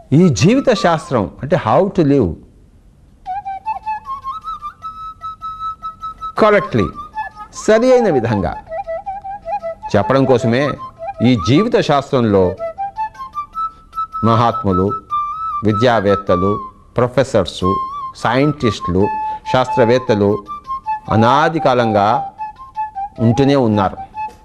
ఈ జీవిత శాస్త్రం అంటే హౌ టు లివ్ కరెక్ట్లీ సరి అయిన విధంగా చెప్పడం కోసమే ఈ జీవిత శాస్త్రంలో మహాత్ములు విద్యావేత్తలు ప్రొఫెసర్సు సైంటిస్టులు శాస్త్రవేత్తలు అనాది కాలంగా ఉంటూనే ఉన్నారు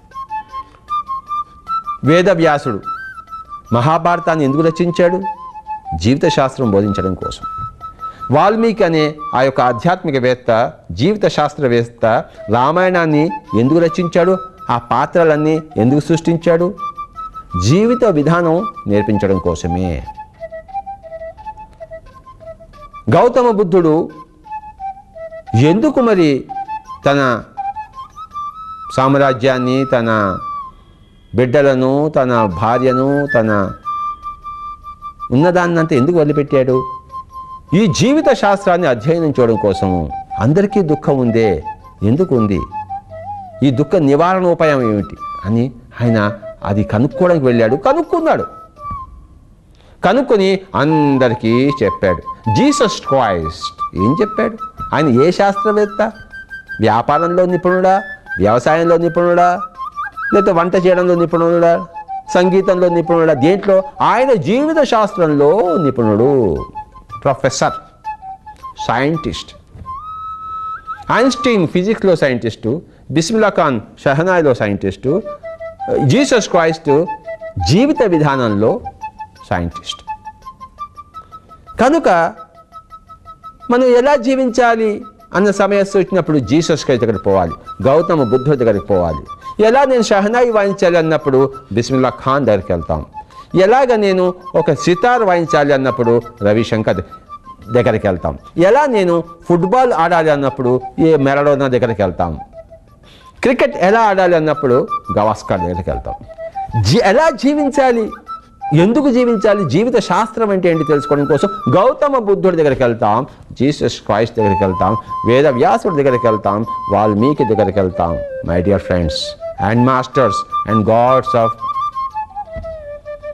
వేదవ్యాసుడు మహాభారతాన్ని ఎందుకు రచించాడు జీవిత శాస్త్రం బోధించడం కోసం వాల్మీకి అనే ఆ యొక్క ఆధ్యాత్మికవేత్త జీవిత శాస్త్రవేత్త రామాయణాన్ని ఎందుకు రచించాడు ఆ పాత్రలన్నీ ఎందుకు సృష్టించాడు జీవిత విధానం నేర్పించడం కోసమే గౌతమ బుద్ధుడు ఎందుకు మరి తన సామ్రాజ్యాన్ని తన బిడ్డలను తన భార్యను తన ఉన్నదాన్నంతా ఎందుకు వదిలిపెట్టాడు ఈ జీవిత శాస్త్రాన్ని అధ్యయనం చేయడం కోసము అందరికీ దుఃఖం ఉందే ఎందుకు ఉంది ఈ దుఃఖ నివారణ ఉపాయం ఏమిటి అని ఆయన అది కనుక్కోవడానికి వెళ్ళాడు కనుక్కున్నాడు కనుక్కొని అందరికీ చెప్పాడు జీసస్ క్రైస్ట్ ఏం చెప్పాడు ఆయన ఏ శాస్త్రవేత్త వ్యాపారంలో నిపుణుడా వ్యవసాయంలో నిపుణుడా లేకపోతే వంట చేయడంలో నిపుణుడా సంగీతంలో నిపుణుడా దేంట్లో ఆయన జీవిత శాస్త్రంలో నిపుణుడు ప్రొఫెసర్ సైంటిస్ట్ ఐన్స్టీన్ ఫిజిక్స్లో సైంటిస్టు బిస్మిల్లా ఖాన్ షహనాయ్లో సైంటిస్టు జీసస్ క్రైస్ట్ జీవిత విధానంలో సైంటిస్ట్ కనుక మనం ఎలా జీవించాలి అన్న సమస్య వచ్చినప్పుడు జీసస్ క్రైస్ట్ దగ్గరికి పోవాలి గౌతమ బుద్ధుడి దగ్గరికి పోవాలి ఎలా నేను షహనాయి వాయించాలి అన్నప్పుడు బిస్మిల్లా ఖాన్ దగ్గరికి వెళ్తాం ఎలాగ నేను ఒక సితార్ వాయించాలి అన్నప్పుడు రవిశంకర్ దగ్గరికి వెళ్తాం ఎలా నేను ఫుట్బాల్ ఆడాలి అన్నప్పుడు ఏ మెరడోనా దగ్గరికి వెళ్తాం క్రికెట్ ఎలా ఆడాలి అన్నప్పుడు గవాస్కర్ దగ్గరికి వెళ్తాం జీ ఎలా జీవించాలి ఎందుకు జీవించాలి జీవిత శాస్త్రం అంటే ఏంటి తెలుసుకోవడం కోసం గౌతమ బుద్ధుడి దగ్గరికి వెళ్తాం జీసస్ క్రైస్ట్ దగ్గరికి వెళ్తాం వేద వ్యాసుడి దగ్గరికి వెళ్తాం వాల్మీకి దగ్గరికి వెళ్తాం my dear friends and masters and gods of